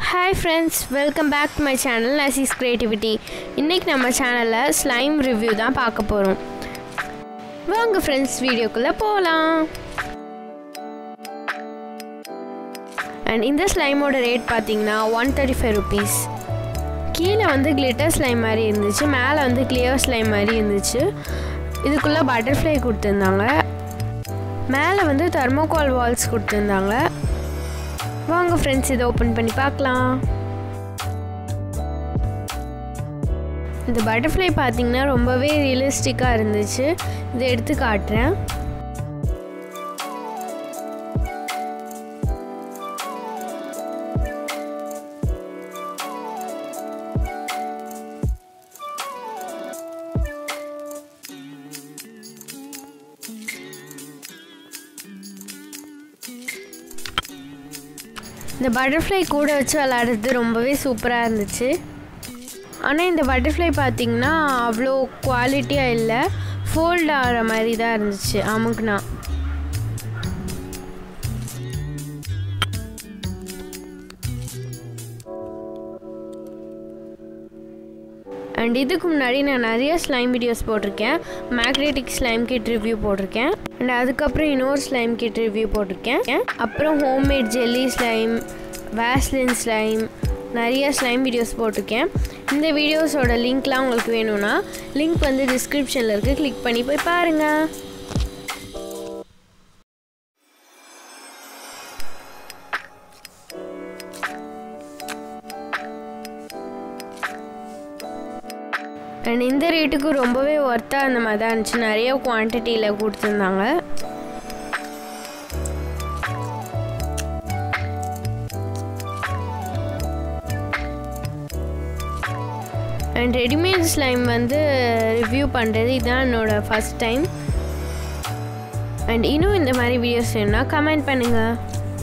hi friends welcome back to my channel நசிஸ் creativity இன்றைக்கி நம்ம சேனலில் ஸ்லைம் ரிவ்யூ தான் பார்க்க போகிறோம் வாங்க ஃப்ரெண்ட்ஸ் வீடியோக்குள்ளே போகலாம் அண்ட் இந்த ஸ்லைமோட ரேட் பார்த்தீங்கன்னா ஒன் தேர்ட்டி ஃபைவ் ருபீஸ் கீழே வந்து கிளிட்டர் ஸ்லைம் மாதிரி இருந்துச்சு மேலே வந்து கிளியர் ஸ்லைம் மாதிரி இருந்துச்சு இதுக்குள்ளே பட்டர்ஃப்ளை கொடுத்துருந்தாங்க மேலே வந்து தெர்மோகால் வால்ஸ் கொடுத்துருந்தாங்க வாங்க ஃப்ரெண்ட்ஸ் இதை ஓப்பன் பண்ணி பார்க்கலாம் இந்த பட்டர்ஃப்ளை பார்த்தீங்கன்னா ரொம்பவே ரியலிஸ்டிக்காக இருந்துச்சு இதை எடுத்து காட்டுறேன் இந்த பட்டர்ஃப்ளை கூட வச்சு விளாடுறது ரொம்பவே சூப்பராக இருந்துச்சு ஆனால் இந்த பட்டர்ஃப்ளை பார்த்திங்கன்னா அவ்வளோ குவாலிட்டியாக இல்லை ஃபோல்ட் ஆகிற மாதிரி தான் இருந்துச்சு அமுக்குனா அண்ட் இதுக்கு முன்னாடி நான் நிறைய ஸ்லைம் வீடியோஸ் போட்டிருக்கேன் மேக்னெட்டிக் ஸ்லைம் கிட் ரிவ்யூ போட்டிருக்கேன் அண்ட் அதுக்கப்புறம் இன்னொரு ஸ்லைம் கிட் ரிவ்யூ போட்டிருக்கேன் அப்புறம் homemade jelly slime vaseline slime நிறைய ஸ்லைம் வீடியோஸ் போட்டிருக்கேன் இந்த வீடியோஸோட லிங்க்லாம் உங்களுக்கு வேணும்னா லிங்க் வந்து டிஸ்கிரிப்ஷனில் இருக்குது கிளிக் பண்ணி போய் பாருங்கள் அண்ட் இந்த ரேட்டுக்கு ரொம்பவே ஒர்த்தாக அந்த மாதிரி தான் இருந்துச்சு நிறைய குவான்டிட்டியில் கொடுத்துருந்தாங்க அண்ட் ரெடிமேட் ஸ்லைம் வந்து ரிவ்யூ பண்ணுறது இதுதான் என்னோடய ஃபஸ்ட் டைம் அண்ட் இன்னும் இந்த மாதிரி வீடியோஸ் வேணும்னா கமெண்ட் பண்ணுங்கள்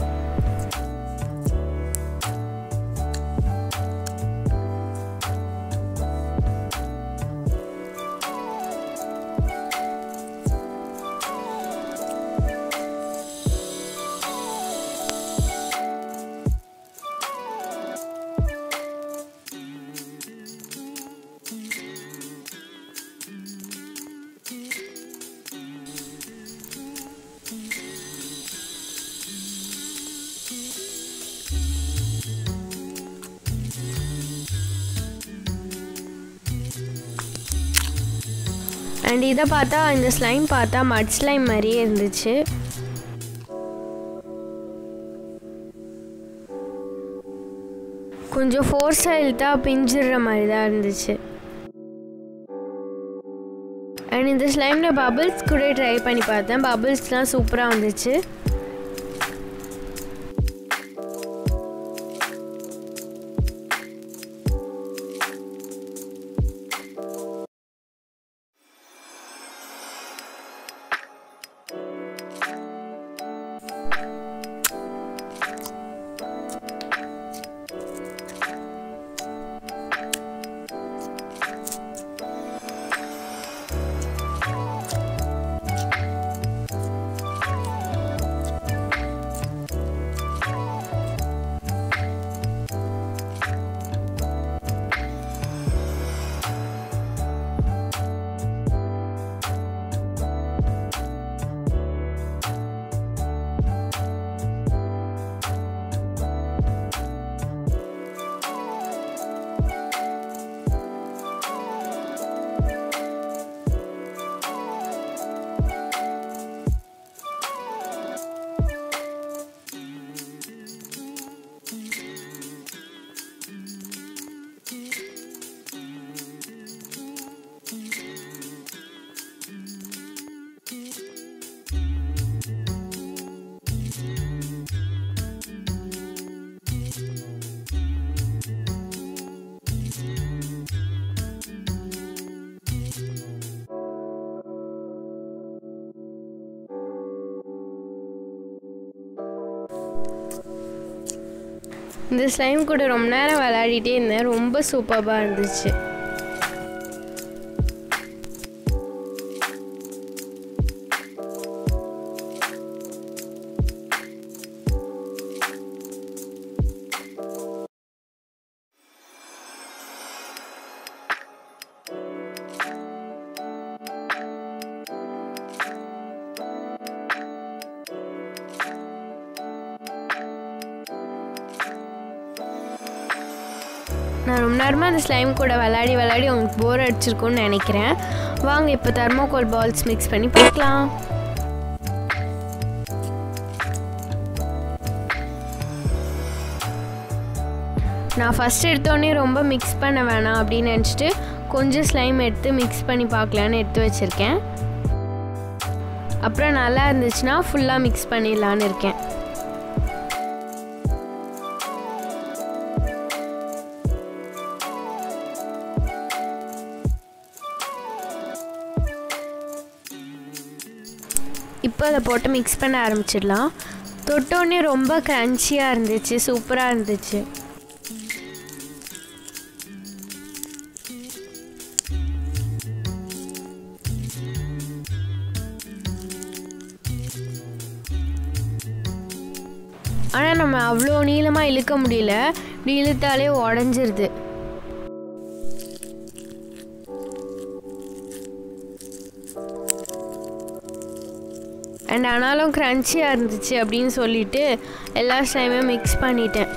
அண்ட் இதை பார்த்தா இந்த ஸ்லைம் பார்த்தா மட் ஸ்லைம் மாதிரியே இருந்துச்சு கொஞ்சம் ஃபோர்ஸாக இழுத்தா பிஞ்சிடுற மாதிரி தான் இருந்துச்சு அண்ட் இந்த ஸ்லைமில் பபிள்ஸ் கூட ட்ரை பண்ணி பார்த்தேன் பபிள்ஸ்லாம் சூப்பராக வந்துச்சு இந்த ஸ்லைம் கூட ரொம்ப நேரம் விளையாடிட்டே இருந்தேன் ரொம்ப சூப்பராக இருந்துச்சு நான் ரொம்ப நேரமாக அந்த ஸ்லைம் கூட விளையாடி விளையாடி உங்களுக்கு போர் அடிச்சிருக்கும்னு நினைக்கிறேன் வாங்க இப்போ தெர்மோகோல் பால்ஸ் மிக்ஸ் பண்ணி பார்க்கலாம் நான் ஃபஸ்ட் எடுத்தோடனே ரொம்ப மிக்ஸ் பண்ண வேணாம் அப்படின்னு நினச்சிட்டு கொஞ்சம் ஸ்லைம் எடுத்து மிக்ஸ் பண்ணி பார்க்கலான்னு எடுத்து வச்சுருக்கேன் அப்புறம் நல்லா இருந்துச்சுன்னா ஃபுல்லாக மிக்ஸ் பண்ணிடலான்னு இருக்கேன் இப்போ அதை போட்டு மிக்ஸ் பண்ண ஆரம்பிச்சிடலாம் தொட்டோடனே ரொம்ப க்ரன்ச்சியாக இருந்துச்சு சூப்பராக இருந்துச்சு ஆனால் நம்ம அவ்வளோ நீளமாக இழுக்க முடியல இப்படி இழுத்தாலே உடஞ்சிருது அண்ட் ஆனாலும் க்ரன்ச்சியாக இருந்துச்சு அப்படின்னு சொல்லிட்டு எல்லா ஸ்லைமையும் மிக்ஸ் பண்ணிட்டேன்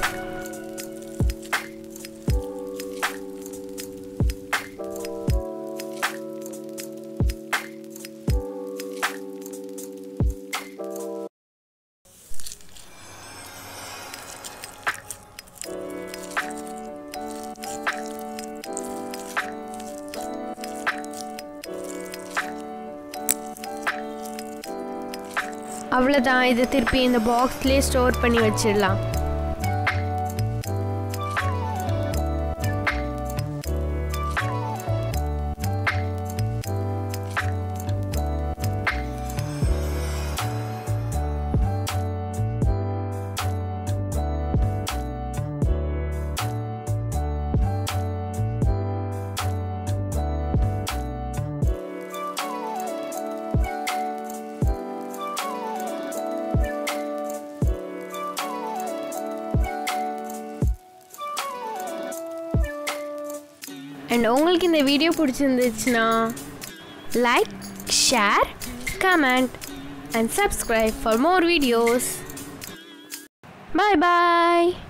அவ்வளோதான் இதை திருப்பி இந்த பாக்ஸ்லேயே ஸ்டோர் பண்ணி வச்சிடலாம் அண்ட் உங்களுக்கு இந்த வீடியோ பிடிச்சிருந்துச்சுன்னா like share comment and subscribe for more videos bye bye